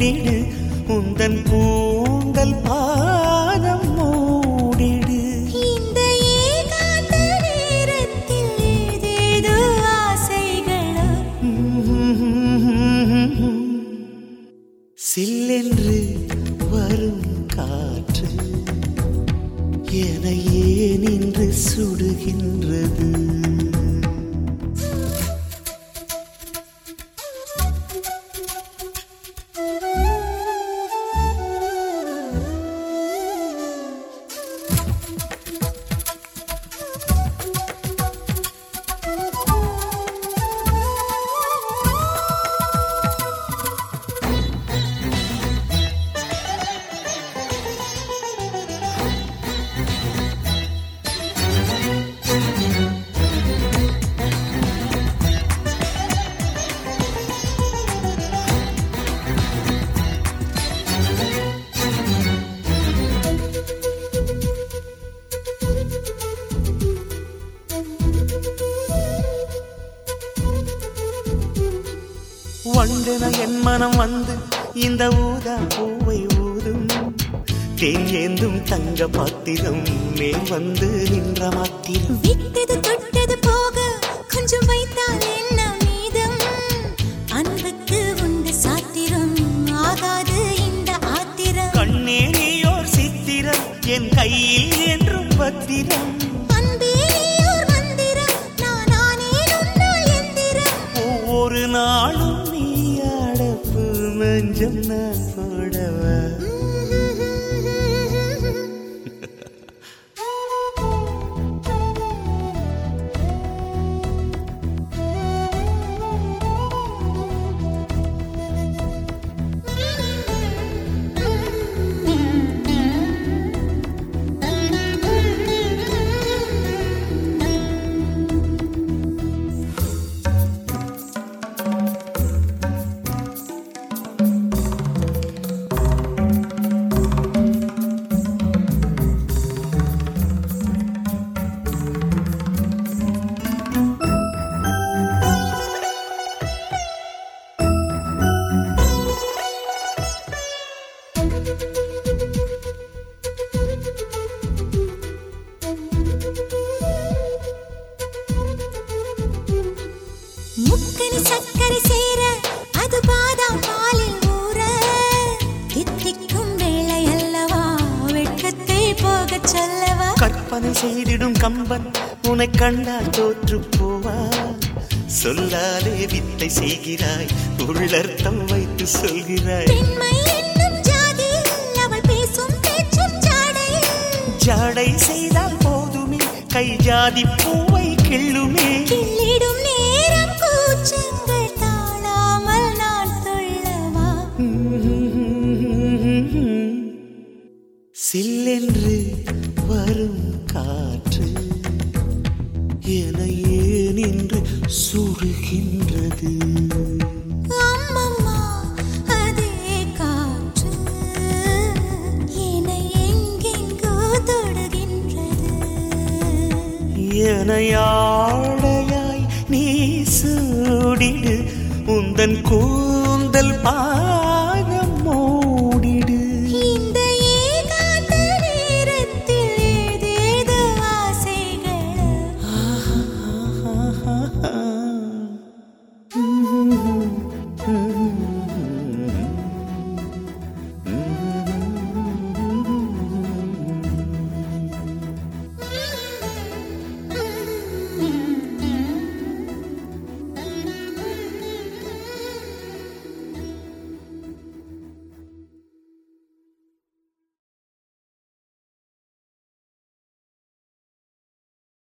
சூடிடு உந்தன் கூந்தல் பாதம் மூடிடு இந்த ஏகாந்த நேரத்தில் ஏதேதோ ஆசைகளோ சில்லென்று வரும் காற்று என ஏன் இன்று சுடுகின்றது வண்டென என் மனம் வந்து இந்த ஊதா பூவை ஊதும் தேன் ஏந்தும் தங்க பாத்திரம் மேல் வந்து நின்ற மாத்திரம் விட்டது தொட்டது போக கொஞ்சம் வைத்தால் என்ன மீதம் அன்புக்கு உண்டு சாத்திரம் ஆகாது இந்த ஆத்திரம் கண்ணே நீயோர் சித்திரம் என் கையில் என்றும் பத்திரம் அன்பே நீயோர் மந்திரம் நான் ஆனேன் உன்னால் எந்திரம் ஒவ்வொரு நாளும் நீ அடப்பு மஞ்சம் நான் போடவா முக்கனி சக்கரை சேர அது பாதாம் பாலில் ஊற தித்திக்கும் வேளை அல்லவா வெட்கத்தை போகச் சொல்லவா கற்பனை செய்திடும் கம்பன் உன்னை கண்டால் தோற்று போவா சொல்லாலே வித்தை செய்கிறாய் உள்ளர்த்தம் வைத்து சொல்கிறாய் பெண்மை என்னும் ஜாதியில் அவள் பேசும் பேச்சும் ஜாடையில் ஜாடை செய்தால் போதுமே கை ஜாதி பூவை கிள்ளுமே கிள்ளிடும் நேரம் கூச்சங்கள் தாழாமல் நான் துள்ளவா சில்லென்று வரும் காற்று என ஏன் இன்று சுடுகின்றது அம்மம்மா அதே காற்று என்னை எங்கெங்கோ தொடுகின்றது எனையாடையாய் நீ சூடிடு உந்தன் கூந்தல் பா